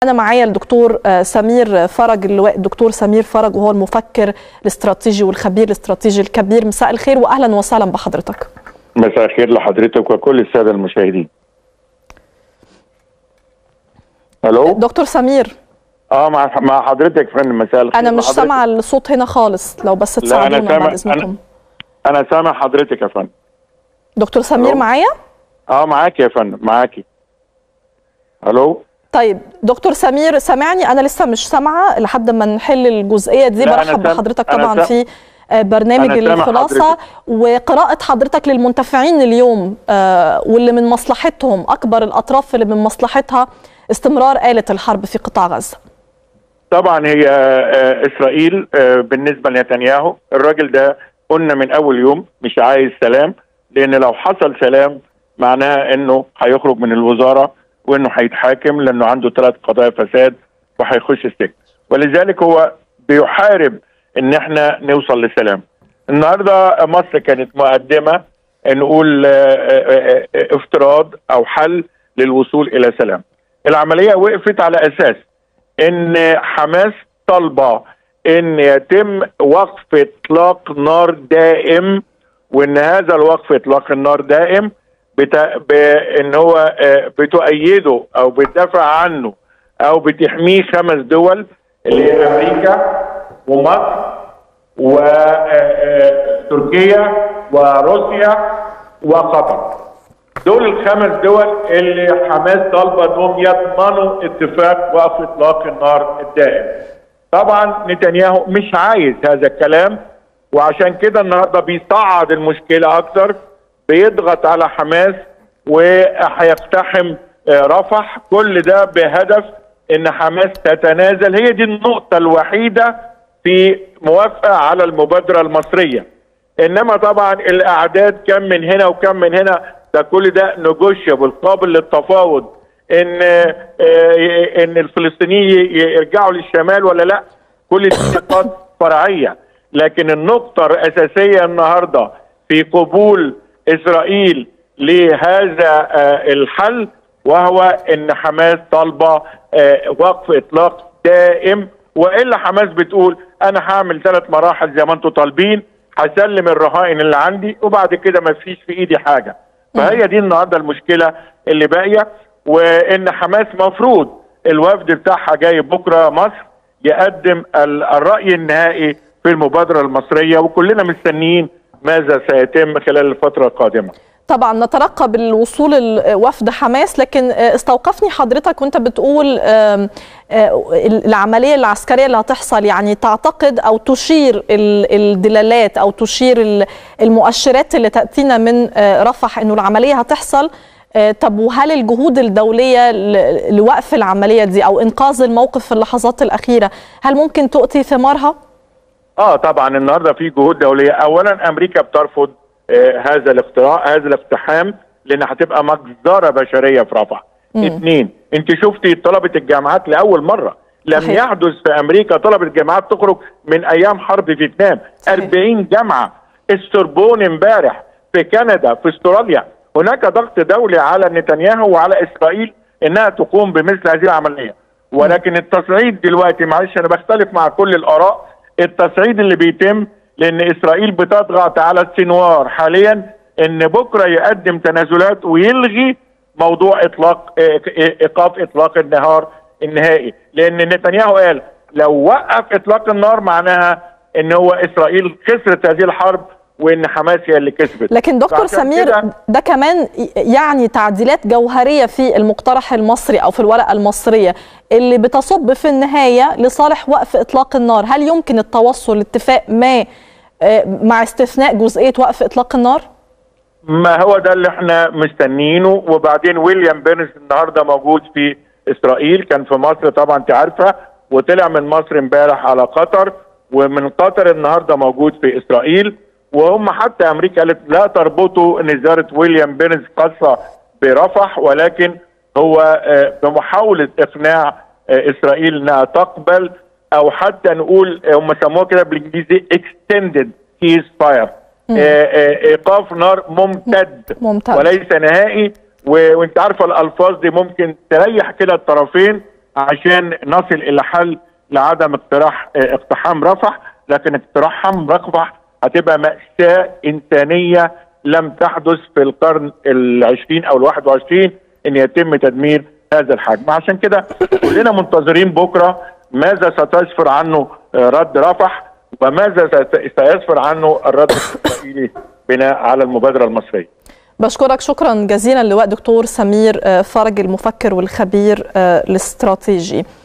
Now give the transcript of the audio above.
أنا معايا الدكتور سمير فرج اللواء الدكتور سمير فرج وهو المفكر الاستراتيجي والخبير الاستراتيجي الكبير مساء الخير وأهلا وسهلا بحضرتك مساء الخير لحضرتك وكل السادة المشاهدين الو دكتور سمير اه مع مع حضرتك يا فندم مساء الخير أنا مش حضرتك. سامعة الصوت هنا خالص لو بس لا انا تساعدونا سامع بعد إذنكم انا انا سامع حضرتك يا فندم دكتور سمير ألو. معايا اه معاك يا فندم معاكي الو طيب دكتور سمير سامعني انا لسه مش سامعه لحد ما نحل الجزئيه دي لا، أنا برحب سام- بحضرتك أنا طبعا سام- في آه، برنامج أنا سامع الخلاصه حضرتك. وقراءه حضرتك للمنتفعين اليوم آه، واللي من مصلحتهم اكبر الاطراف اللي من مصلحتها استمرار آلة الحرب في قطاع غزه طبعا هي آه، اسرائيل آه، بالنسبه لنتنياهو الراجل ده قلنا من اول يوم مش عايز سلام لان لو حصل سلام معناها انه هيخرج من الوزاره وانه هيتحاكم لانه عنده ثلاث قضايا فساد وهيخش السجن ولذلك هو بيحارب ان احنا نوصل لسلام النهارده مصر كانت مقدمه نقول آه، آه، آه، افتراض او حل للوصول الى سلام العمليه وقفت على اساس ان حماس طالبه ان يتم وقف اطلاق نار دائم وان هذا الوقف اطلاق النار دائم بتا... بان هو آه، بتؤيده او بتدافع عنه او بتحميه خمس دول اللي هي امريكا ومصر وتركيا وروسيا وقطر دول الخمس دول اللي حماس طالبه انهم يضمنوا اتفاق وقف اطلاق النار الدائم. طبعا نتنياهو مش عايز هذا الكلام وعشان كده النهارده بيصعد المشكله اكتر بيضغط على حماس وهيقتحم آه، رفح كل ده بهدف ان حماس تتنازل هي دي النقطه الوحيده في موافقه على المبادره المصريه. انما طبعا الاعداد كم من هنا وكم من هنا ده كل ده نجوشيبل قابل للتفاوض ان آه، ان الفلسطينيين يرجعوا للشمال ولا لا كل دي نقاط فرعيه لكن النقطه الاساسيه النهارده في قبول اسرائيل لهذا آه، الحل وهو ان حماس طالبه آه، وقف اطلاق دائم والا حماس بتقول انا هعمل ثلاث مراحل زي ما انتم طالبين هسلم الرهائن اللي عندي وبعد كده ما فيش في ايدي حاجه فهي دي النهارده المشكله اللي باقيه وان حماس مفروض الوفد بتاعها جاي بكره مصر يقدم ال- الراي النهائي في المبادره المصريه وكلنا مستنيين ماذا سيتم خلال الفتره القادمه طبعا نترقب الوصول ال- وفد حماس لكن آه، استوقفني حضرتك وانت بتقول آم، آه، العمليه العسكريه اللي هتحصل يعني تعتقد او تشير ال- الدلالات او تشير ال- المؤشرات اللي تاتينا من آه، رفح انه العمليه هتحصل آه، طب وهل الجهود الدوليه ل- لوقف العمليه دي او انقاذ الموقف في اللحظات الاخيره هل ممكن تؤتي ثمارها؟ اه طبعا النهارده في جهود دوليه اولا امريكا بترفض آه هذا الاختراع هذا الاقتحام لان هتبقى مجزره بشريه في رفح اثنين انت شفتي طلبه الجامعات لاول مره لم صحيح. يحدث في امريكا طلبه الجامعات تخرج من ايام حرب فيتنام صحيح. 40 جامعه السوربون امبارح في كندا في استراليا هناك ضغط دولي على نتنياهو وعلى اسرائيل انها تقوم بمثل هذه العمليه ولكن التصعيد دلوقتي معلش انا بختلف مع كل الاراء التصعيد اللي بيتم لان اسرائيل بتضغط على السنوار حاليا ان بكره يقدم تنازلات ويلغي موضوع اطلاق اه، اه، ايقاف اطلاق النهار النهائي لان نتنياهو قال لو وقف اطلاق النار معناها ان هو اسرائيل خسرت هذه الحرب وان حماس هي اللي كسبت لكن دكتور فعشان سمير كده- ده كمان يعني تعديلات جوهريه في المقترح المصري او في الورقه المصريه اللي بتصب في النهايه لصالح وقف اطلاق النار، هل يمكن التوصل لاتفاق ما آه، مع استثناء جزئيه وقف اطلاق النار؟ ما هو ده اللي احنا مستنيينه وبعدين ويليام بيرنز النهارده موجود في اسرائيل كان في مصر طبعا انت عارفه وطلع من مصر امبارح على قطر ومن قطر النهارده موجود في اسرائيل وهم حتى امريكا قالت لا تربطوا نزاره ويليام بيرنز خاصه برفح ولكن هو آه، بمحاوله اقناع آه، اسرائيل انها تقبل او حتى نقول آه، هم سموها كده بالانجليزي extended ceasefire آه، آه، ايقاف نار ممتد ممتاز. وليس نهائي و... وانت عارفه الالفاظ دي ممكن تريح كده الطرفين عشان نصل الى حل لعدم اقتراح اه، اقتحام رفح لكن اقتحام رفح هتبقى مأساة إنسانية لم تحدث في القرن العشرين أو الواحد وعشرين أن يتم تدمير هذا الحجم عشان كده كلنا منتظرين بكرة ماذا ستسفر عنه اه، رد رفح وماذا ست- سيسفر عنه الرد الإسرائيلي بناء على المبادرة المصرية بشكرك شكرا جزيلا لواء دكتور سمير آه، فرج المفكر والخبير آه، الاستراتيجي